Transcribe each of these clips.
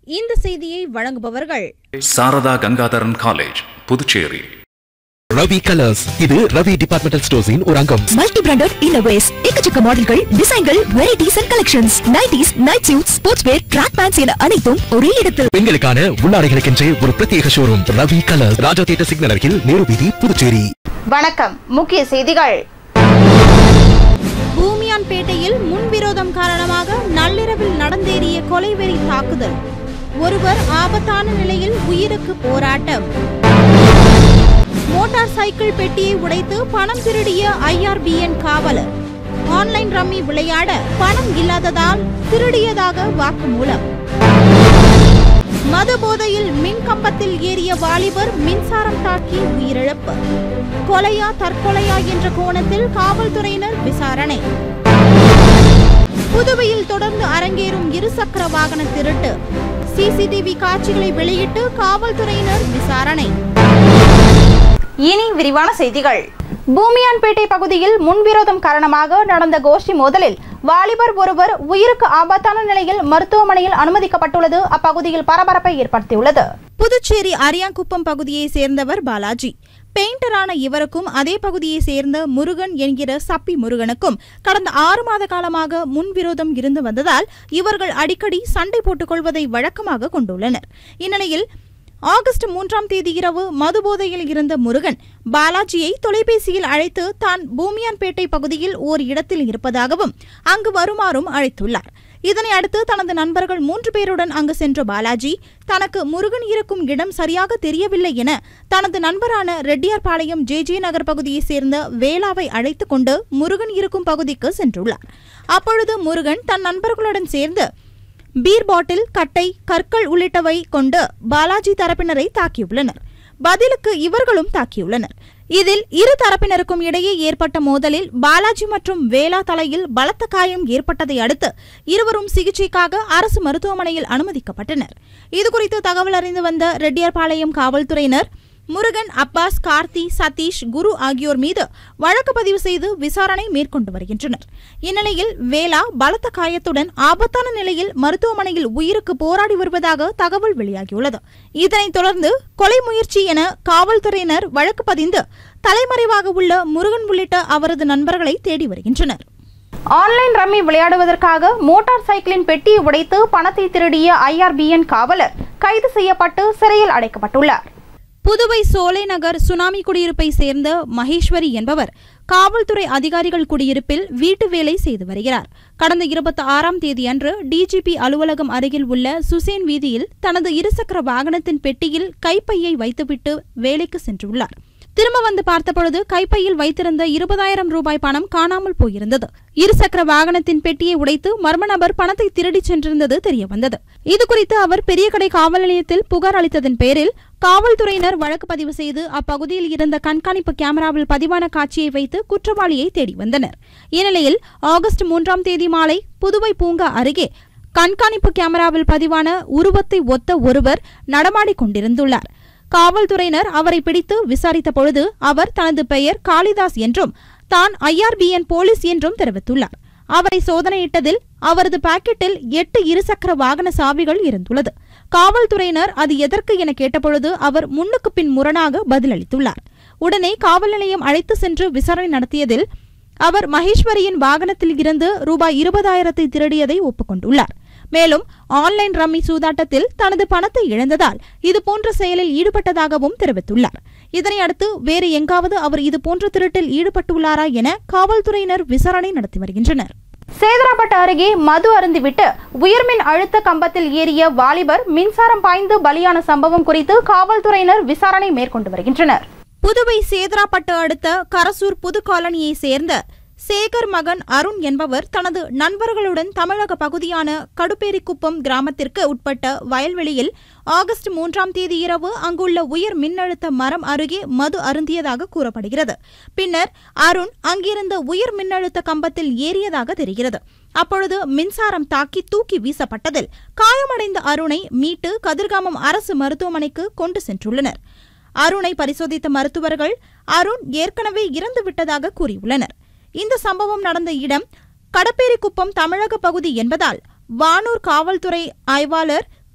இந்த செய்தியை வழங்குபவர்கள் சாரதா கங்காதரன் காலேஜ் புதுச்சேரி ரவி கலர்ஸ் இது ரவி டிபார்ட்மெண்டல் ஸ்டோர்ஸின் ஒரு அங்கம் மல்டி பிராண்டட் இன்னோவேஸ் எக்கச்சக்க மாடல்கள் டிசைன்கள் varieties and collections nighties night suit sports wear track pants என அனைத்தும் ஒரே இடத்தில் பெண்களுக்கான உள்ளாடைகளுக்கென்றே ஒரு பிரத்யேக showroom Ravi colours Raja theatre signal அருகில் நேரு வீதி புதுச்சேரி வணக்கம் முக்கிய செய்திகள் பூமியான்பேட்டையில் முன்விரோதம் காரணமாக நள்ளிரவில் நடந்தேறிய கொலைவெறி தாக்குதல் ஒருவர் ஆபத்தான நிலையில் உயிருக்கு போராட்டம் மோட்டார் சைக்கிள் பெட்டியை உடைத்து பணம் திருடிய ஐஆர்பிஎன் காவலர் ஆன்லைன் ரம்மி விளையாட பணம் இல்லாததால் திருடியதாக வாக்குமூலம் மது போதையில் மின் கம்பத்தில் ஏறிய வாலிபர் மின்சாரம் தாக்கி உயிரிழப்பு கொலையா தற்கொலையா என்ற கோணத்தில் காவல்துறையினர் விசாரணை புதுவையில் தொடர்ந்து அரங்கேறும் இருசக்கர வாகன திருட்டு சிசிடிவி காட்சிகளை வெளியிட்டு காவல்துறையினர் விசாரணை இனி விரிவான செய்திகள் பூமியான்பேட்டை பகுதியில் முன்விரோதம் காரணமாக நடந்த கோஷ்டி மோதலில் வாலிபர் ஒருவர் உயிருக்கு ஆபத்தான நிலையில் மருத்துவமனையில் அனுமதிக்கப்பட்டுள்ளது அப்பகுதியில் பரபரப்பை ஏற்படுத்தியுள்ளது புதுச்சேரி அரியாங்குப்பம் பகுதியை சேர்ந்தவர் பாலாஜி பெயிண்டரான இவருக்கும் அதே பகுதியை சேர்ந்த முருகன் என்கிற சப்பி முருகனுக்கும் கடந்த ஆறு மாத காலமாக முன்விரோதம் இருந்து வந்ததால் இவர்கள் அடிக்கடி சண்டை போட்டுக் கொள்வதை வழக்கமாக கொண்டுள்ளனர் இந்நிலையில் ஆகஸ்ட் மூன்றாம் தேதி இரவு மதுபோதையில் இருந்த முருகன் பாலாஜியை தொலைபேசியில் அழைத்து தான் பூமியான்பேட்டை பகுதியில் ஓர் இடத்தில் இருப்பதாகவும் அங்கு வருமாறும் அழைத்துள்ளார் இதனை அடுத்து தனது நண்பர்கள் மூன்று பேருடன் அங்கு சென்ற பாலாஜி தனக்கு முருகன் இருக்கும் இடம் சரியாக தெரியவில்லை என தனது நண்பரான ரெட்டியார்பாளையம் ஜே ஜே நகர் பகுதியைச் சேர்ந்த வேளாவை அழைத்துக் கொண்டு முருகன் இருக்கும் பகுதிக்கு சென்றுள்ளார் அப்பொழுது முருகன் தன் நண்பர்களுடன் சேர்ந்து பீர் பாட்டில் கட்டை கற்கள் உள்ளிட்டவை கொண்டு பாலாஜி தரப்பினரை தாக்கியுள்ளனர் பதிலுக்கு இவர்களும் தாக்கியுள்ளனர் இதில் இரு தரப்பினருக்கும் இடையே ஏற்பட்ட மோதலில் பாலாஜி மற்றும் வேளா தலையில் பலத்த காயம் ஏற்பட்டதை அடுத்து இருவரும் சிகிச்சைக்காக அரசு மருத்துவமனையில் அனுமதிக்கப்பட்டனர் இதுகுறித்து தகவல் அறிந்து வந்த ரெட்டியார்பாளையம் காவல்துறையினர் முருகன் அப்பாஸ் கார்த்தி சதீஷ் குரு ஆகியோர் மீது வழக்கு பதிவு செய்து விசாரணை மேற்கொண்டு வருகின்றனர் இந்நிலையில் வேளா பலத்த காயத்துடன் ஆபத்தான நிலையில் மருத்துவமனையில் உயிருக்கு போராடி வருவதாக தகவல் வெளியாகியுள்ளது இதனைத் தொடர்ந்து கொலை முயற்சி என காவல்துறையினர் வழக்கு பதிந்து தலைமறைவாக உள்ள முருகன் உள்ளிட்ட அவரது நண்பர்களை தேடி வருகின்றனர் ஆன்லைன் ரம்மி விளையாடுவதற்காக மோட்டார் சைக்கிளின் பெட்டியை உடைத்து பணத்தை திருடிய ஐஆர்பிஎன் காவலர் கைது செய்யப்பட்டு சிறையில் அடைக்கப்பட்டுள்ளார் புதுவை சோலை நகர் சுனாமி குடியிருப்பை சேர்ந்த மகேஸ்வரி என்பவர் காவல்துறை அதிகாரிகள் குடியிருப்பில் வீட்டு வேலை செய்து வருகிறார் கடந்த இருபத்தி ஆறாம் தேதியன்று டிஜிபி அலுவலகம் அருகில் உள்ள சுசேன் வீதியில் தனது இருசக்கர வாகனத்தின் பெட்டியில் கைப்பையை வைத்துவிட்டு வேலைக்கு சென்றுள்ளார் திரும்ப வந்து பார்த்தபொழுது கைப்பையில் வைத்திருந்த இருபதாயிரம் ரூபாய் பணம் காணாமல் போயிருந்தது இருசக்கர வாகனத்தின் பெட்டியை உடைத்து மர்ம நபர் பணத்தை திருடிச் சென்றிருந்தது தெரியவந்தது இதுகுறித்து அவர் பெரியகடை காவல் நிலையத்தில் புகார் அளித்ததன் பேரில் காவல்துறையினர் வழக்கு பதிவு செய்து அப்பகுதியில் இருந்த கண்காணிப்பு கேமராவில் பதிவான காட்சியை வைத்து குற்றவாளியை தேடி வந்தனர் இந்நிலையில் ஆகஸ்ட் மூன்றாம் தேதி மாலை புதுவை பூங்கா அருகே கண்காணிப்பு கேமராவில் பதிவான உருவத்தை ஒத்த ஒருவர் நடமாடிக் கொண்டிருந்துள்ளார் காவல்துறையினர் அவரை பிடித்து விசாரித்த பொழுது அவர் தனது பெயர் காளிதாஸ் என்றும் தான் ஐஆர்பிஎன் போலீஸ் என்றும் தெரிவித்துள்ளார் அவரை சோதனையிட்டதில் அவரது பாக்கெட்டில் எட்டு இருசக்கர வாகன சாவிகள் இருந்துள்ளது காவல்துறையினர் அது எதற்கு என கேட்டபொழுது அவர் முன்னுக்கு பின் முரணாக பதிலளித்துள்ளார் உடனே காவல் நிலையம் அழைத்து சென்று விசாரணை நடத்தியதில் அவர் மகேஸ்வரியின் வாகனத்தில் இருந்து ரூபாய் இருபதாயிரத்தை திருடியதை ஒப்புக்கொண்டுள்ளார் மேலும் ஆன்லைன் ரம்மி சூதாட்டத்தில் தனது பணத்தை இழந்ததால் இதுபோன்ற செயலில் ஈடுபட்டதாகவும் தெரிவித்துள்ளார் இதனை அடுத்து வேறு எங்காவது அவர் இதுபோன்ற திருட்டில் ஈடுபட்டுள்ளாரா என காவல்துறையினர் விசாரணை நடத்தி வருகின்றனர் சேதராப்பட்டு அருகே மது அருந்திவிட்டு உயர்மின் அழுத்த கம்பத்தில் ஏறிய வாலிபர் மின்சாரம் பாய்ந்து பலியான சம்பவம் குறித்து காவல்துறையினர் விசாரணை மேற்கொண்டு வருகின்றனர் புதுவை சேதராப்பட்டு அடுத்த கரசூர் புது காலனியை சேர்ந்த சேகர் மகன் அருண் என்பவர் தனது நண்பர்களுடன் தமிழக பகுதியான கடுப்பேரிக்குப்பம் கிராமத்திற்கு உட்பட்ட வயல்வெளியில் ஆகஸ்ட் மூன்றாம் தேதி இரவு அங்குள்ள உயர் மின்னழுத்த மரம் அருகே மது அருந்தியதாக கூறப்படுகிறது பின்னர் அருண் அங்கிருந்த உயர் மின்னழுத்த கம்பத்தில் ஏறியதாக தெரிகிறது அப்பொழுது மின்சாரம் தாக்கி தூக்கி வீசப்பட்டதில் காயமடைந்த அருணை மீட்டு கதிர்காமம் அரசு மருத்துவமனைக்கு கொண்டு சென்றுள்ளனர் அருணை பரிசோதித்த மருத்துவர்கள் அருண் ஏற்கனவே இறந்து விட்டதாக கூறியுள்ளனர் இந்த சம்பவம் நடந்த இடம் கடப்பேரிக்குப்பம் தமிழக பகுதி என்பதால் வானூர் காவல்துறை ஆய்வாளர்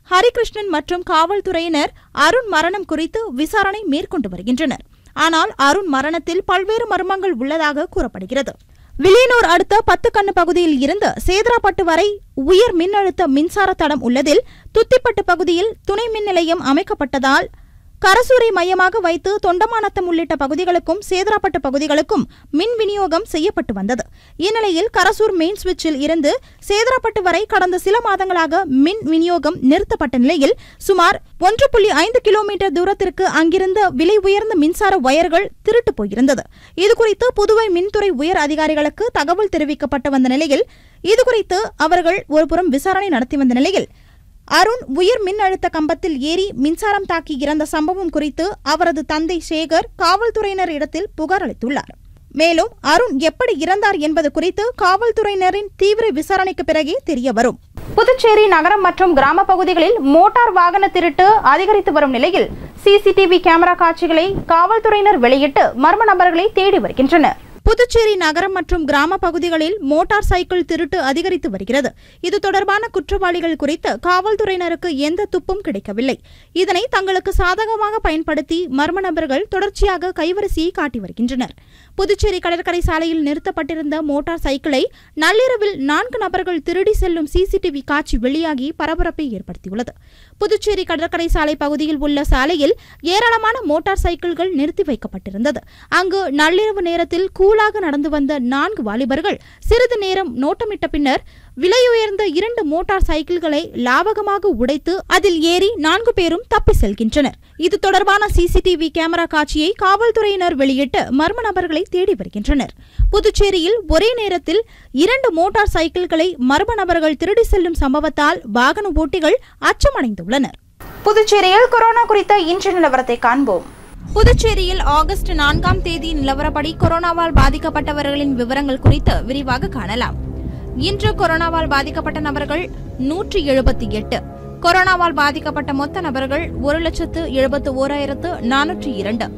ஹரிகிருஷ்ணன் மற்றும் காவல்துறையினர் அருண் மரணம் குறித்து விசாரணை மேற்கொண்டு வருகின்றனர் ஆனால் அருண் மரணத்தில் பல்வேறு மர்மங்கள் உள்ளதாக கூறப்படுகிறது வில்லியனூர் அடுத்த பத்துக்கண்ணு பகுதியில் இருந்து சேதராப்பட்டு வரை உயர் மின்னழுத்த மின்சார தடம் உள்ளதில் துத்திப்பட்டு பகுதியில் துணை மின் நிலையம் அமைக்கப்பட்டதால் கரசூரை மையமாக வைத்து தொண்டமானத்தம் உள்ளிட்ட பகுதிகளுக்கும் சேதராப்பட்டு பகுதிகளுக்கும் மின் விநியோகம் செய்யப்பட்டு வந்தது இந்நிலையில் கரசூர் மெயின் சுவிட்சில் இருந்து சேதராப்பட்டு வரை கடந்த சில மாதங்களாக மின் விநியோகம் நிறுத்தப்பட்ட நிலையில் சுமார் ஒன்று புள்ளி ஐந்து கிலோமீட்டர் தூரத்திற்கு அங்கிருந்த விலை உயர்ந்த மின்சார வயர்கள் திருட்டு போயிருந்தது இதுகுறித்து புதுவை மின்துறை உயர் அதிகாரிகளுக்கு தகவல் தெரிவிக்கப்பட்டு வந்த நிலையில் இதுகுறித்து அவர்கள் ஒருபுறம் விசாரணை நடத்தி வந்த நிலையில் அருண் உயர் மின் அழுத்த கம்பத்தில் ஏறி மின்சாரம் தாக்கி இறந்த சம்பவம் குறித்து அவரது தந்தை சேகர் காவல்துறையினர் இடத்தில் புகார் அளித்துள்ளார் மேலும் அருண் எப்படி இறந்தார் என்பது குறித்து காவல்துறையினரின் தீவிர விசாரணைக்கு பிறகே தெரியவரும் புதுச்சேரி நகரம் மற்றும் கிராம பகுதிகளில் மோட்டார் வாகன திருட்டு அதிகரித்து வரும் நிலையில் சிசிடிவி கேமரா காட்சிகளை காவல்துறையினர் வெளியிட்டு மர்ம நபர்களை தேடி வருகின்றனர் புதுச்சேரி நகரம் மற்றும் கிராம பகுதிகளில் மோட்டார் சைக்கிள் திருட்டு அதிகரித்து வருகிறது இது தொடர்பான குற்றவாளிகள் குறித்து காவல்துறையினருக்கு எந்த துப்பும் கிடைக்கவில்லை இதனை தங்களுக்கு சாதகமாக பயன்படுத்தி மர்ம நபர்கள் தொடர்ச்சியாக கைவரிசையை காட்டி வருகின்றனர் புதுச்சேரி கடற்கரை சாலையில் நிறுத்தப்பட்டிருந்த மோட்டார் சைக்கிளை நள்ளிரவில் நான்கு நபர்கள் திருடி செல்லும் சிசிடிவி காட்சி வெளியாகி பரபரப்பை ஏற்படுத்தியுள்ளது புதுச்சேரி கடற்கரை சாலை பகுதியில் உள்ள சாலையில் ஏராளமான மோட்டார் சைக்கிள்கள் நிறுத்தி வைக்கப்பட்டிருந்தது அங்கு நள்ளிரவு நேரத்தில் கூலாக நடந்து வந்த நான்கு வாலிபர்கள் சிறிது நேரம் நோட்டமிட்ட பின்னர் விலையுயர்ந்த இரண்டு மோட்டார் சைக்கிள்களை லாபகமாக உடைத்து அதில் ஏறி நான்கு பேரும் தப்பி செல்கின்றனர் இது தொடர்பான சிசிடிவி கேமரா காட்சியை காவல்துறையினர் வெளியிட்டு மர்ம நபர்களை தேடி வருகின்றனர் புதுச்சேரியில் ஒரே நேரத்தில் இரண்டு மோட்டார் சைக்கிள்களை மர்ம நபர்கள் திருடி செல்லும் சம்பவத்தால் வாகன ஓட்டிகள் அச்சமடைந்துள்ளனர் புதுச்சேரியில் கொரோனா குறித்த இன்று நிலவரத்தை காண்போம் புதுச்சேரியில் ஆகஸ்ட் நான்காம் தேதி நிலவரப்படி கொரோனாவால் பாதிக்கப்பட்டவர்களின் விவரங்கள் குறித்து விரிவாக காணலாம் இன்று கொரோனாவால் பாதிக்கப்பட்ட நபர்கள் நூற்றி எழுபத்தி எட்டு கொரோனாவால் பாதிக்கப்பட்ட மொத்த நபர்கள் ஒரு லட்சத்து எழுபத்து ஓராயிரத்து நானூற்றி இரண்டு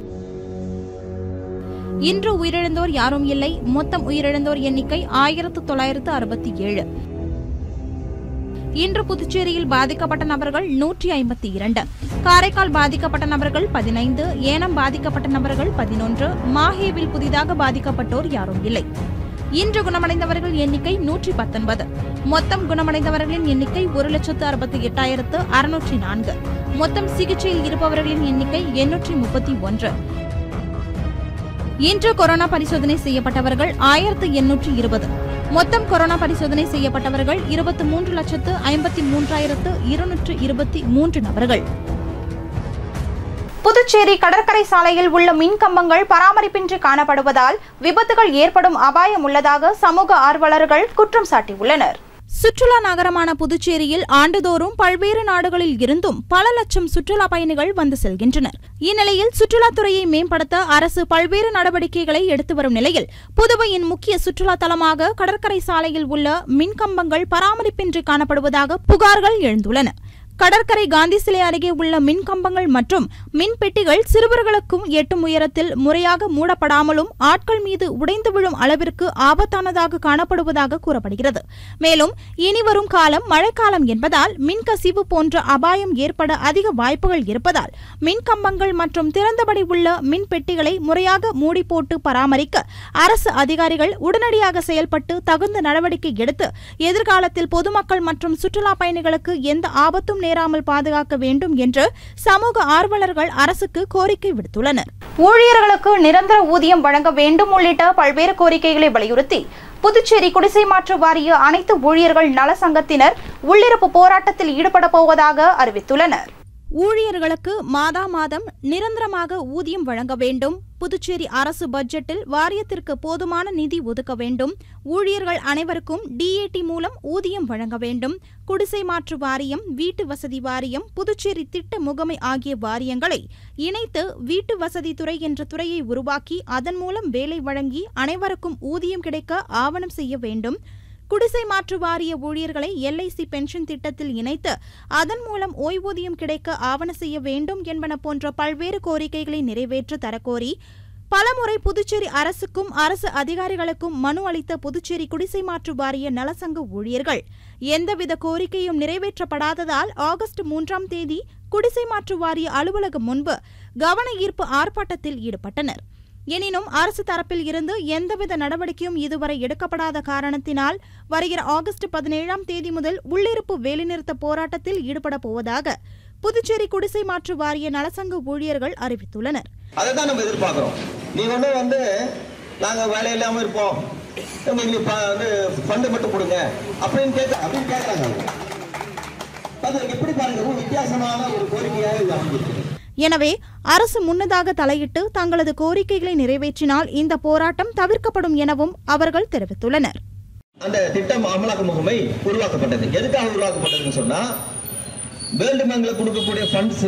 இன்று உயிரிழந்தோர் யாரும் இல்லை மொத்தம் உயிரிழந்தோர் எண்ணிக்கை ஆயிரத்து தொள்ளாயிரத்து அறுபத்தி ஏழு இன்று புதுச்சேரியில் பாதிக்கப்பட்ட நபர்கள் நூற்றி ஐம்பத்தி இரண்டு காரைக்கால் பாதிக்கப்பட்ட நபர்கள் பதினைந்து ஏனம் பாதிக்கப்பட்ட நபர்கள் பதினொன்று மாஹேவில் புதிதாக பாதிக்கப்பட்டோர் யாரும் இல்லை இன்று குணமடைந்தவர்கள் எண்ணிக்கை நூற்றி பத்தொன்பது மொத்தம் குணமடைந்தவர்களின் எண்ணிக்கை ஒரு லட்சத்து அறுபத்தி எட்டாயிரத்து அறுநூற்றி நான்கு மொத்தம் சிகிச்சையில் இருப்பவர்களின் எண்ணிக்கை எண்ணூற்றி முப்பத்தி ஒன்று இன்று கொரோனா பரிசோதனை செய்யப்பட்டவர்கள் ஆயிரத்து எண்ணூற்று இருபது மொத்தம் கொரோனா பரிசோதனை செய்யப்பட்டவர்கள் இருபத்தி மூன்று லட்சத்து ஐம்பத்தி மூன்றாயிரத்து இருநூற்று இருபத்தி மூன்று நபர்கள் புதுச்சேரி கடற்கரை சாலையில் உள்ள மின் கம்பங்கள் பராமரிப்பின்றி காணப்படுவதால் விபத்துகள் ஏற்படும் அபாயம் உள்ளதாக சமூக ஆர்வலர்கள் குற்றம் சாட்டியுள்ளனர் சுற்றுலா நகரமான புதுச்சேரியில் ஆண்டுதோறும் பல்வேறு நாடுகளில் இருந்தும் பல லட்சம் சுற்றுலா பயணிகள் வந்து செல்கின்றனர் இந்நிலையில் சுற்றுலாத்துறையை மேம்படுத்த அரசு பல்வேறு நடவடிக்கைகளை எடுத்து வரும் நிலையில் புதுவையின் முக்கிய சுற்றுலா தலமாக கடற்கரை சாலையில் உள்ள மின்கம்பங்கள் பராமரிப்பின்றி காணப்படுவதாக புகார்கள் எழுந்துள்ளன கடற்கரை காந்தி சிலை அருகே உள்ள மின் கம்பங்கள் மற்றும் மின் பெட்டிகள் சிறுவர்களுக்கும் எட்டும் உயரத்தில் முறையாக மூடப்படாமலும் ஆட்கள் மீது உடைந்து விழும் அளவிற்கு ஆபத்தானதாக காணப்படுவதாக கூறப்படுகிறது மேலும் இனி வரும் காலம் மழைக்காலம் என்பதால் மின் கசிவு போன்ற அபாயம் ஏற்பட அதிக வாய்ப்புகள் இருப்பதால் மின் கம்பங்கள் மற்றும் திறந்தபடி உள்ள மின் பெட்டிகளை முறையாக மூடி போட்டு பராமரிக்க அரசு அதிகாரிகள் உடனடியாக செயல்பட்டு தகுந்த நடவடிக்கை எடுத்து எதிர்காலத்தில் பொதுமக்கள் மற்றும் சுற்றுலா பயணிகளுக்கு எந்த ஆபத்தும் நேராமல் பாதுகாக்க வேண்டும் என்று சமூக ஆர்வலர்கள் அரசுக்கு கோரிக்கை விடுத்துள்ளனர் ஊழியர்களுக்கு நிரந்தர ஊதியம் வழங்க வேண்டும் உள்ளிட்ட பல்வேறு கோரிக்கைகளை வலியுறுத்தி புதுச்சேரி குடிசை மாற்று வாரிய அனைத்து ஊழியர்கள் நல சங்கத்தினர் உள்ளிருப்பு போராட்டத்தில் ஈடுபட போவதாக அறிவித்துள்ளனர் ஊழியர்களுக்கு மாதா மாதம் நிரந்தரமாக ஊதியம் வழங்க வேண்டும் புதுச்சேரி அரசு பட்ஜெட்டில் வாரியத்திற்கு போதுமான நிதி ஒதுக்க வேண்டும் ஊழியர்கள் அனைவருக்கும் டிஏடி மூலம் ஊதியம் வழங்க வேண்டும் குடிசை மாற்று வாரியம் வீட்டு வசதி வாரியம் புதுச்சேரி திட்ட முகமை ஆகிய வாரியங்களை இணைத்து வீட்டு வசதி துறை என்ற துறையை உருவாக்கி அதன் மூலம் வேலை வழங்கி அனைவருக்கும் ஊதியம் கிடைக்க ஆவணம் செய்ய வேண்டும் குடிசை மாற்று வாரிய ஊழியர்களை எல்ஐசி பென்ஷன் திட்டத்தில் இணைத்து அதன் மூலம் ஓய்வூதியம் கிடைக்க ஆவண செய்ய வேண்டும் என்பன போன்ற பல்வேறு கோரிக்கைகளை நிறைவேற்ற தரக்கோரி பலமுறை புதுச்சேரி அரசுக்கும் அரசு அதிகாரிகளுக்கும் மனு அளித்த புதுச்சேரி குடிசை மாற்று வாரிய நலசங்க ஊழியர்கள் எந்தவித கோரிக்கையும் நிறைவேற்றப்படாததால் ஆகஸ்ட் மூன்றாம் தேதி குடிசை மாற்று வாரிய அலுவலகம் முன்பு கவன ஈர்ப்பு ஆர்ப்பாட்டத்தில் ஈடுபட்டனர் எனினும் அரசு தரப்பில் இருந்து எந்தவித நடவடிக்கையும் இதுவரை எடுக்கப்படாத காரணத்தினால் வருகிற ஆகஸ்ட் பதினேழாம் தேதி முதல் உள்ளிருப்பு வேலைநிறுத்த போராட்டத்தில் ஈடுபட போவதாக புதுச்சேரி குடிசை மாற்று வாரிய நலசங்க ஊழியர்கள் அறிவித்துள்ளனர் அதை தான் நம்ம எதிர்பார்க்குறோம் நீ ஒன்றும் வந்து நாங்கள் வேலை இல்லாமல் இருப்போம் எங்களுக்கு ப- வந்து ஃபண்டு மட்டும் கொடுங்க அப்படின்னு கேட்க அப்படின்னு கேட்குறாங்க அவங்க. அது எப்படி பாருங்க ஒரு வித்தியாசமான ஒரு கோரிக்கையாக இது அமைஞ்சிருக்கு எனவே அரசு முன்னதாக தலையிட்டு தங்களது கோரிக்கைகளை நிறைவேற்றினால் இந்த போராட்டம் தவிர்க்கப்படும் எனவும் அவர்கள் தெரிவித்துள்ளனர் அந்த திட்டம் அமலாக்க முகமை உருவாக்கப்பட்டது எதுக்காக உருவாக்கப்பட்டதுன்னு சொன்னா வேர்ல்டு பேங்க்ல கொடுக்கக்கூடிய ஃபண்ட்ஸ்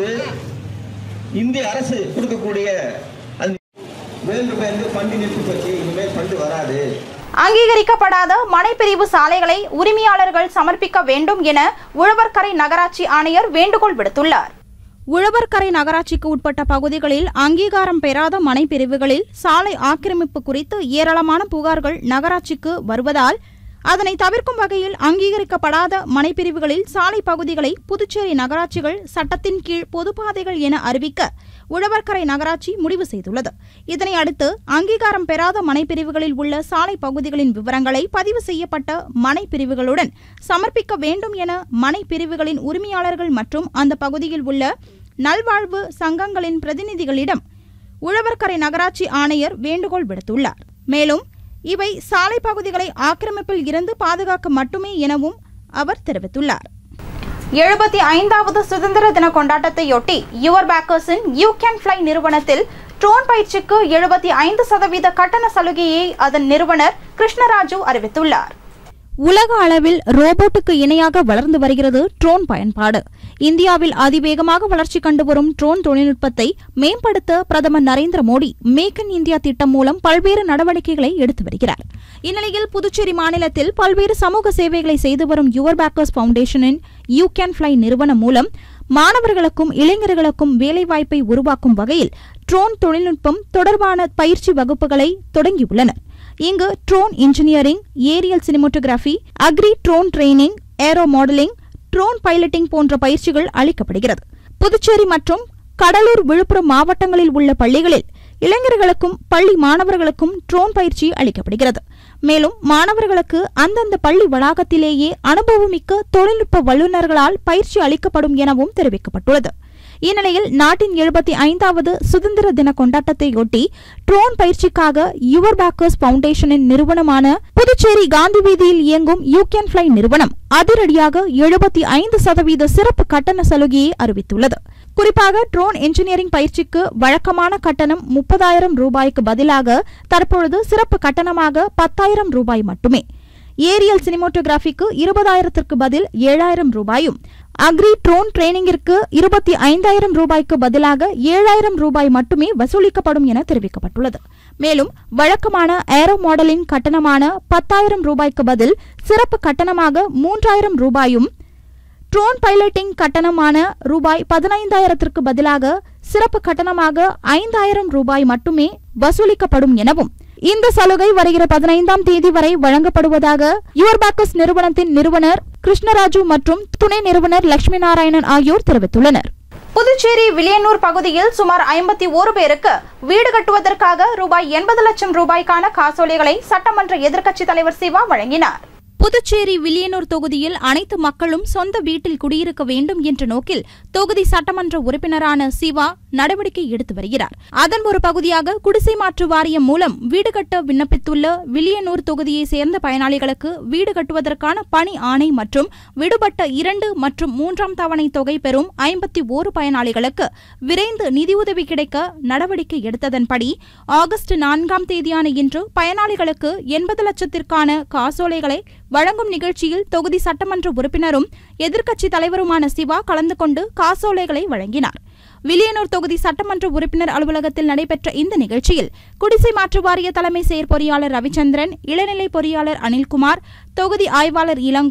இந்திய அரசு கொடுக்கக்கூடிய அந்த வேர்ல்டு பேங்க் ஃபண்டு நிறுத்தி போச்சு இனிமேல் ஃபண்டு வராது அங்கீகரிக்கப்படாத மனைப்பிரிவு சாலைகளை உரிமையாளர்கள் சமர்ப்பிக்க வேண்டும் என உழவர்கரை நகராட்சி ஆணையர் வேண்டுகோள் விடுத்துள்ளார் உழவர்கரை நகராட்சிக்கு உட்பட்ட பகுதிகளில் அங்கீகாரம் பெறாத மனைப்பிரிவுகளில் சாலை ஆக்கிரமிப்பு குறித்து ஏராளமான புகார்கள் நகராட்சிக்கு வருவதால் அதனை தவிர்க்கும் வகையில் அங்கீகரிக்கப்படாத மனைப்பிரிவுகளில் சாலை பகுதிகளை புதுச்சேரி நகராட்சிகள் சட்டத்தின் கீழ் பொதுப்பாதைகள் என அறிவிக்க உழவர்கரை நகராட்சி முடிவு செய்துள்ளது இதனை அடுத்து அங்கீகாரம் பெறாத மனைப்பிரிவுகளில் உள்ள சாலை பகுதிகளின் விவரங்களை பதிவு செய்யப்பட்ட மனைப்பிரிவுகளுடன் சமர்ப்பிக்க வேண்டும் என மனைப்பிரிவுகளின் உரிமையாளர்கள் மற்றும் அந்த பகுதியில் உள்ள நல்வாழ்வு சங்கங்களின் பிரதிநிதிகளிடம் உழவர்கரை நகராட்சி ஆணையர் வேண்டுகோள் விடுத்துள்ளார் மேலும் இவை சாலை பகுதிகளை ஆக்கிரமிப்பில் இருந்து பாதுகாக்க மட்டுமே எனவும் அவர் தெரிவித்துள்ளார் எழுபத்தி ஐந்தாவது சுதந்திர தின கொண்டாட்டத்தையொட்டி யுவர் பேக்கர்ஸின் யூ கேன் ஃப்ளை நிறுவனத்தில் ட்ரோன் பயிற்சிக்கு எழுபத்தி ஐந்து சதவீத கட்டண சலுகையை அதன் நிறுவனர் கிருஷ்ணராஜு அறிவித்துள்ளார் உலக அளவில் ரோபோட்டுக்கு இணையாக வளர்ந்து வருகிறது ட்ரோன் பயன்பாடு இந்தியாவில் அதிவேகமாக வளர்ச்சி கண்டு வரும் ட்ரோன் தொழில்நுட்பத்தை மேம்படுத்த பிரதமர் Narendra Modi make in India திட்டம் மூலம் பல்வேறு நடவடிக்கைகளை எடுத்து வருகிறார் இந்நிலையில் புதுச்சேரி மாநிலத்தில் பல்வேறு சமூக சேவைகளை செய்து வரும் யுவர் பேக்கர்ஸ் ஃபவுண்டேஷனின் யூ கேன் ஃப்ளை நிறுவனம் மூலம் மாணவர்களுக்கும் இளைஞர்களுக்கும் வேலைவாய்ப்பை உருவாக்கும் வகையில் ட்ரோன் தொழில்நுட்பம் தொடர்பான பயிற்சி வகுப்புகளை தொடங்கியுள்ளனர் இங்கு drone engineering aerial cinematography agri drone training aero modelling drone piloting போன்ற பயிற்சிகள் அளிக்கப்படுகிறது புதுச்சேரி மற்றும் கடலூர் விழுப்புரம் மாவட்டங்களில் உள்ள பள்ளிகளில் இளைஞர்களுக்கும் பள்ளி மாணவர்களுக்கும் ட்ரோன் பயிற்சி அளிக்கப்படுகிறது மேலும் மாணவர்களுக்கு அந்தந்த பள்ளி வளாகத்திலேயே அனுபவமிக்க தொழில்நுட்ப வல்லுநர்களால் பயிற்சி அளிக்கப்படும் எனவும் தெரிவிக்கப்பட்டுள்ளது இந்நிலையில் நாட்டின் எழுபத்தி ஐந்தாவது சுதந்திர தின கொண்டாட்டத்தையொட்டி ட்ரோன் பயிற்சிக்காக யுவர் பேக்கர்ஸ் பவுண்டேஷனின் நிறுவனமான புதுச்சேரி காந்தி வீதியில் இயங்கும் யூ கேன் ஃப்ளை நிறுவனம் அதிரடியாக எழுபத்தி ஐந்து சதவீத சிறப்பு கட்டண சலுகையை அறிவித்துள்ளது குறிப்பாக ட்ரோன் இன்ஜினியரிங் பயிற்சிக்கு வழக்கமான கட்டணம் முப்பதாயிரம் ரூபாய்க்கு பதிலாக தற்பொழுது சிறப்பு கட்டணமாக பத்தாயிரம் ரூபாய் மட்டுமே ஏரியல் சினிமோட்டோகிராஃபிக்கு இருபதாயிரத்திற்கு பதில் ஏழாயிரம் ரூபாயும் அக்ரி ட்ரோன் ட்ரெயினிங்கிற்கு இருபத்தி ஐந்தாயிரம் ரூபாய்க்கு பதிலாக ஏழாயிரம் ரூபாய் மட்டுமே வசூலிக்கப்படும் என தெரிவிக்கப்பட்டுள்ளது மேலும் வழக்கமான ஏரோ மாடலின் கட்டணமான பத்தாயிரம் ரூபாய்க்கு பதில் சிறப்பு கட்டணமாக மூன்றாயிரம் ரூபாயும் ட்ரோன் பைலட்டிங் கட்டணமான ரூபாய் பதினைந்தாயிரத்திற்கு பதிலாக சிறப்பு கட்டணமாக ஐந்தாயிரம் ரூபாய் மட்டுமே வசூலிக்கப்படும் எனவும் இந்த சலுகை வருகிற பதினைந்தாம் தேதி வரை வழங்கப்படுவதாக யுவர் பேக்கர்ஸ் நிறுவனத்தின் நிறுவனர் கிருஷ்ணராஜு மற்றும் துணை நிறுவனர் லட்சுமி நாராயணன் ஆகியோர் தெரிவித்துள்ளனர் புதுச்சேரி வில்லியனூர் பகுதியில் சுமார் ஐம்பத்தி ஒரு பேருக்கு வீடு கட்டுவதற்காக ரூபாய் எண்பது லட்சம் ரூபாய்க்கான காசோலைகளை சட்டமன்ற எதிர்க்கட்சித் தலைவர் சிவா வழங்கினார் புதுச்சேரி வில்லியனூர் தொகுதியில் அனைத்து மக்களும் சொந்த வீட்டில் குடியிருக்க வேண்டும் என்ற நோக்கில் தொகுதி சட்டமன்ற உறுப்பினரான சிவா நடவடிக்கை எடுத்து வருகிறார் அதன் ஒரு பகுதியாக குடிசை மாற்று வாரியம் மூலம் வீடு கட்ட விண்ணப்பித்துள்ள வில்லியனூர் தொகுதியை சேர்ந்த பயனாளிகளுக்கு வீடு கட்டுவதற்கான பணி ஆணை மற்றும் விடுபட்ட இரண்டு மற்றும் மூன்றாம் தவணை தொகை பெறும் ஐம்பத்தி ஓரு பயனாளிகளுக்கு விரைந்து நிதியுதவி கிடைக்க நடவடிக்கை எடுத்ததன்படி ஆகஸ்ட் நான்காம் தேதியான இன்று பயனாளிகளுக்கு எண்பது லட்சத்திற்கான காசோலைகளை வழங்கும் நிகழ்ச்சியில் தொகுதி சட்டமன்ற உறுப்பினரும் எதிர்க்கட்சித் தலைவருமான சிவா கலந்து கொண்டு காசோலைகளை வழங்கினார் வில்லியனூர் தொகுதி சட்டமன்ற உறுப்பினர் அலுவலகத்தில் நடைபெற்ற இந்த நிகழ்ச்சியில் குடிசை மாற்று வாரிய தலைமை செயற்பொறியாளர் ரவிச்சந்திரன் இளநிலை பொறியாளர் அனில்குமார் தொகுதி ஆய்வாளர் இளங்கோ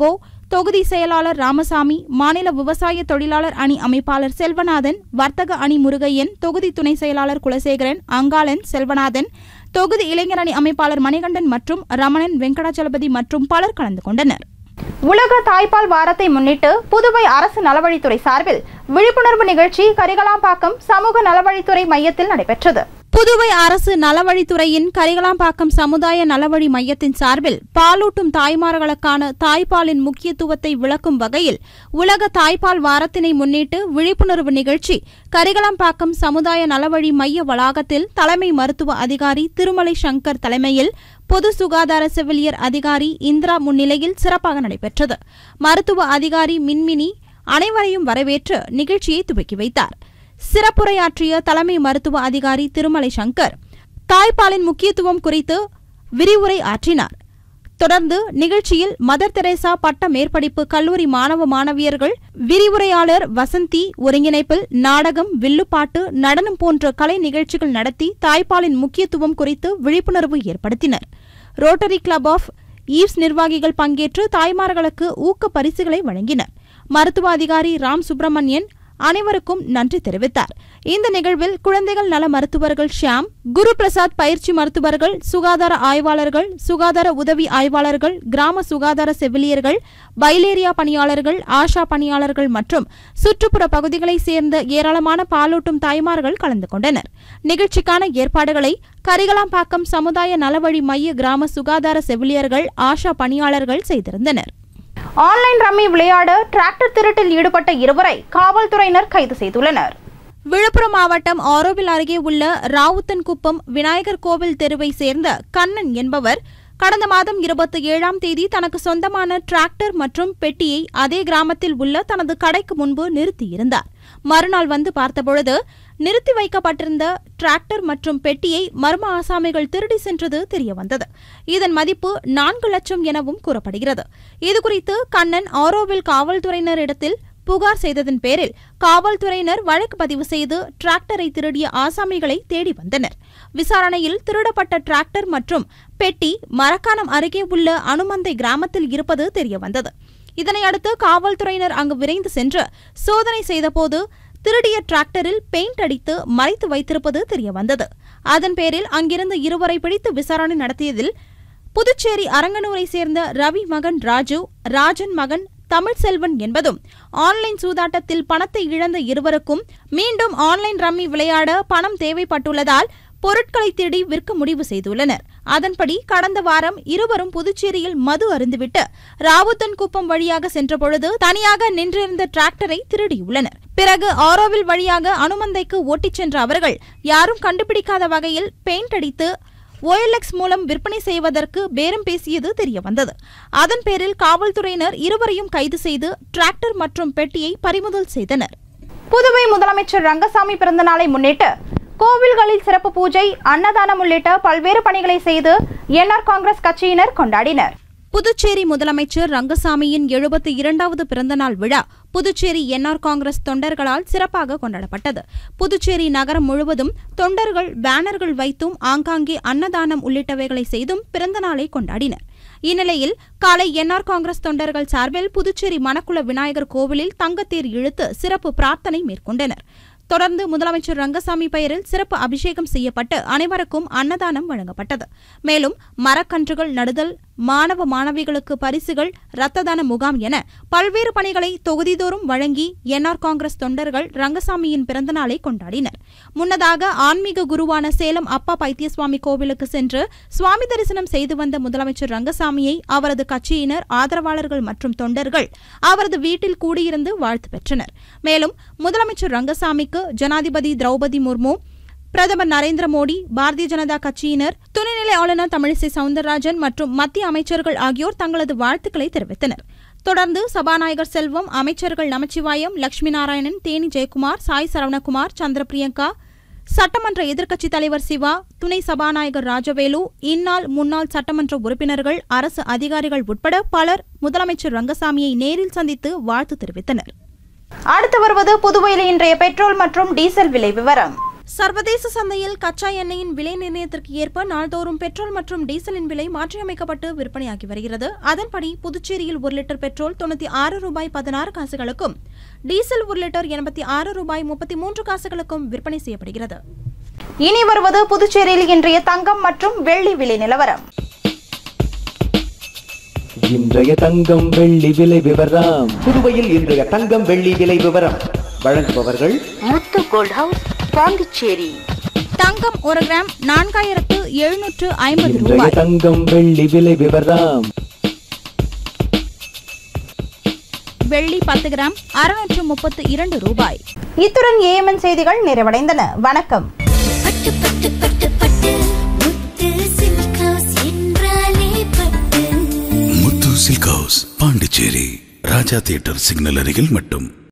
தொகுதி செயலாளர் ராமசாமி மாநில விவசாய தொழிலாளர் அணி அமைப்பாளர் செல்வநாதன் வர்த்தக அணி முருகையன் தொகுதி துணை செயலாளர் குலசேகரன் அங்காளன் செல்வநாதன் தொகுதி இளைஞர் அணி அமைப்பாளர் மணிகண்டன் மற்றும் ரமணன் வெங்கடாச்சலபதி மற்றும் பலர் கலந்து கொண்டனர் உலக தாய்ப்பால் வாரத்தை முன்னிட்டு புதுவை அரசு நலவழித்துறை சார்பில் விழிப்புணர்வு நிகழ்ச்சி கரிகலாம்பாக்கம் சமூக நலவழித்துறை மையத்தில் நடைபெற்றது புதுவை அரசு நலவழித்துறையின் கரிகலாம்பாக்கம் சமுதாய நலவழி மையத்தின் சார்பில் பாலூட்டும் தாய்மார்களுக்கான தாய்ப்பாலின் முக்கியத்துவத்தை விளக்கும் வகையில் உலக தாய்ப்பால் வாரத்தினை முன்னிட்டு விழிப்புணர்வு நிகழ்ச்சி கரிகலாம்பாக்கம் சமுதாய நலவழி மைய வளாகத்தில் தலைமை மருத்துவ அதிகாரி திருமலை சங்கர் தலைமையில் பொது சுகாதார செவிலியர் அதிகாரி இந்திரா முன்னிலையில் சிறப்பாக நடைபெற்றது மருத்துவ அதிகாரி மின்மினி அனைவரையும் வரவேற்று நிகழ்ச்சியை துவக்கி வைத்தார் சிறப்புரையாற்றிய தலைமை மருத்துவ அதிகாரி திருமலை சங்கர் தாய்ப்பாலின் முக்கியத்துவம் குறித்து விரிவுரை ஆற்றினார் தொடர்ந்து நிகழ்ச்சியில் மதர் தெரேசா பட்ட மேற்படிப்பு கல்லூரி மாணவ மாணவியர்கள் விரிவுரையாளர் வசந்தி ஒருங்கிணைப்பில் நாடகம் வில்லுப்பாட்டு நடனம் போன்ற கலை நிகழ்ச்சிகள் நடத்தி தாய்ப்பாலின் முக்கியத்துவம் குறித்து விழிப்புணர்வு ஏற்படுத்தினர் ரோட்டரி கிளப் ஆஃப் ஈவ்ஸ் நிர்வாகிகள் பங்கேற்று தாய்மார்களுக்கு ஊக்க பரிசுகளை வழங்கினர் மருத்துவ அதிகாரி ராம் சுப்பிரமணியன் அனைவருக்கும் நன்றி தெரிவித்தார் இந்த நிகழ்வில் குழந்தைகள் நல மருத்துவர்கள் ஷியாம் குரு பிரசாத் பயிற்சி மருத்துவர்கள் சுகாதார ஆய்வாளர்கள் சுகாதார உதவி ஆய்வாளர்கள் கிராம சுகாதார செவிலியர்கள் பைலேரியா பணியாளர்கள் ஆஷா பணியாளர்கள் மற்றும் சுற்றுப்புற பகுதிகளைச் சேர்ந்த ஏராளமான பாலூட்டும் தாய்மார்கள் கலந்து கொண்டனர் நிகழ்ச்சிக்கான ஏற்பாடுகளை கரிகலாம்பாக்கம் சமுதாய நலவழி மைய கிராம சுகாதார செவிலியர்கள் ஆஷா பணியாளர்கள் செய்திருந்தனர் ஆன்லைன் ரம்மி விளையாட டிராக்டர் திருட்டில் ஈடுபட்ட இருவரை காவல்துறையினர் கைது செய்துள்ளனர் விழுப்புரம் மாவட்டம் ஆரோவில் அருகே உள்ள ராவுத்தன்குப்பம் விநாயகர் கோவில் தெருவை சேர்ந்த கண்ணன் என்பவர் கடந்த மாதம் இருபத்தி ஏழாம் தேதி தனக்கு சொந்தமான டிராக்டர் மற்றும் பெட்டியை அதே கிராமத்தில் உள்ள தனது கடைக்கு முன்பு நிறுத்தியிருந்தார் மறுநாள் வந்து பார்த்தபொழுது நிறுத்தி வைக்கப்பட்டிருந்த டிராக்டர் மற்றும் பெட்டியை மர்ம ஆசாமிகள் திருடி சென்றது தெரியவந்தது இதன் மதிப்பு நான்கு லட்சம் எனவும் கூறப்படுகிறது இதுகுறித்து கண்ணன் ஆரோவில் காவல்துறையினரிடத்தில் புகார் செய்ததன் பேரில் காவல்துறையினர் வழக்கு பதிவு செய்து டிராக்டரை திருடிய ஆசாமிகளை தேடி வந்தனர் விசாரணையில் திருடப்பட்ட டிராக்டர் மற்றும் பெட்டி மரக்காணம் அருகே உள்ள அனுமந்தை கிராமத்தில் இருப்பது தெரியவந்தது இதனையடுத்து காவல்துறையினர் அங்கு விரைந்து சென்று சோதனை செய்தபோது திருடிய டிராக்டரில் பெயிண்ட் அடித்து மறைத்து வைத்திருப்பது தெரியவந்தது அதன் பேரில் அங்கிருந்து இருவரை பிடித்து விசாரணை நடத்தியதில் புதுச்சேரி அரங்கனூரை சேர்ந்த ரவி மகன் ராஜு ராஜன் மகன் தமிழ்செல்வன் என்பதும் ஆன்லைன் சூதாட்டத்தில் பணத்தை இழந்த இருவருக்கும் மீண்டும் ஆன்லைன் ரம்மி விளையாட பணம் தேவைப்பட்டுள்ளதால் பொருட்களை தேடி விற்க முடிவு செய்துள்ளனர் அதன்படி கடந்த வாரம் இருவரும் புதுச்சேரியில் மது அருந்துவிட்டு ராவுத்தன் குப்பம் வழியாக சென்றபொழுது தனியாக நின்றிருந்த டிராக்டரை திருடியுள்ளனர் பிறகு ஆரோவில் வழியாக அனுமந்தைக்கு ஓட்டிச் சென்ற அவர்கள் யாரும் கண்டுபிடிக்காத வகையில் பெயிண்ட் அடித்து ஓஎல்எக்ஸ் மூலம் விற்பனை செய்வதற்கு பேரம் பேசியது தெரியவந்தது அதன் பேரில் காவல்துறையினர் இருவரையும் கைது செய்து டிராக்டர் மற்றும் பெட்டியை பறிமுதல் செய்தனர் புதுவை முதலமைச்சர் ரங்கசாமி பிறந்தநாளை முன்னிட்டு கோவில்களில் சிறப்பு பூஜை அன்னதானம் உள்ளிட்ட பல்வேறு பணிகளை செய்து என்ஆர் காங்கிரஸ் கட்சியினர் கொண்டாடினர் புதுச்சேரி முதலமைச்சர் ரங்கசாமியின் எழுபத்தி இரண்டாவது பிறந்தநாள் விழா புதுச்சேரி என்ஆர் காங்கிரஸ் தொண்டர்களால் சிறப்பாக கொண்டாடப்பட்டது புதுச்சேரி நகரம் முழுவதும் தொண்டர்கள் பேனர்கள் வைத்தும் ஆங்காங்கே அன்னதானம் உள்ளிட்டவைகளை செய்தும் பிறந்தநாளை கொண்டாடினர் இந்நிலையில் காலை என்ஆர் காங்கிரஸ் தொண்டர்கள் சார்பில் புதுச்சேரி மணக்குள விநாயகர் கோவிலில் தங்கத்தேர் இழுத்து சிறப்பு பிரார்த்தனை மேற்கொண்டனர் தொடர்ந்து முதலமைச்சர் ரங்கசாமி பெயரில் சிறப்பு அபிஷேகம் செய்யப்பட்டு அனைவருக்கும் அன்னதானம் வழங்கப்பட்டது மேலும் மரக்கன்றுகள் நடுதல் மாணவ மாணவிகளுக்கு பரிசுகள் இரத்த தான முகாம் என பல்வேறு பணிகளை தொகுதிதோறும் வழங்கி என்ஆர் காங்கிரஸ் தொண்டர்கள் ரங்கசாமியின் பிறந்தநாளை கொண்டாடினர் முன்னதாக ஆன்மீக குருவான சேலம் அப்பா பைத்தியசுவாமி கோவிலுக்கு சென்று சுவாமி தரிசனம் செய்து வந்த முதலமைச்சர் ரங்கசாமியை அவரது கட்சியினர் ஆதரவாளர்கள் மற்றும் தொண்டர்கள் அவரது வீட்டில் கூடியிருந்து வாழ்த்து பெற்றனர் மேலும் முதலமைச்சர் ரங்கசாமிக்கு ஜனாதிபதி திரௌபதி முர்மு பிரதமர் நரேந்திர மோடி பாரதிய ஜனதா கட்சியினர் துணைநிலை ஆளுநர் தமிழிசை சவுந்தரராஜன் மற்றும் மத்திய அமைச்சர்கள் ஆகியோர் தங்களது வாழ்த்துக்களை தெரிவித்தனர் தொடர்ந்து சபாநாயகர் செல்வம் அமைச்சர்கள் நமச்சிவாயம் லட்சுமி நாராயணன் தேனி ஜெயக்குமார் சாய் சரவணகுமார் சந்திர பிரியங்கா சட்டமன்ற எதிர்க்கட்சித் தலைவர் சிவா துணை சபாநாயகர் ராஜவேலு இந்நாள் முன்னாள் சட்டமன்ற உறுப்பினர்கள் அரசு அதிகாரிகள் உட்பட பலர் முதலமைச்சர் ரங்கசாமியை நேரில் சந்தித்து வாழ்த்து தெரிவித்தனர் அடுத்து வருவது புதுவையில் இன்றைய பெட்ரோல் மற்றும் டீசல் விலை விவரம் சர்வதேச சந்தையில் கச்சா எண்ணெயின் விலை நிர்ணயத்திற்கு ஏற்ப நாள்தோறும் பெட்ரோல் மற்றும் டீசலின் விலை மாற்றியமைக்கப்பட்டு விற்பனையாகி வருகிறது அதன்படி புதுச்சேரியில் ஒரு லிட்டர் பெட்ரோல் தொண்ணூற்றி ஆறு ரூபாய் பதினாறு காசுகளுக்கும் டீசல் ஒரு லிட்டர் எண்பத்தி ஆறு ரூபாய் முப்பத்தி மூன்று காசுகளுக்கும் விற்பனை செய்யப்படுகிறது இனி வருவது புதுச்சேரியில் இன்றைய தங்கம் மற்றும் வெள்ளி விலை நிலவரம் இன்றைய தங்கம் வெள்ளி விலை விவரம் புதுவையில் இன்றைய தங்கம் வெள்ளி விலை விவரம் வழங்குபவர்கள் முத்து கோல்ட் ஹவுஸ் பாண்டிச்சேரி தங்கம் ஒரு கிராம் நான்காயிரத்து எழுநூற்று ஐம்பது இன்றைய ரூபாய் தங்கம் வெள்ளி விலை விவரம் வெள்ளி பத்து கிராம் அறுநூற்று முப்பத்து இரண்டு ரூபாய் இத்துடன் ஏஎம்என் செய்திகள் நிறைவடைந்தன வணக்கம் பட்டு பட்டு பட்டு பட்டு முத்து சில்க் ஹவுஸ் என்றாலே பட்டு Muthu silk house Pondicherry Raja theatre signal அருகில் மட்டும்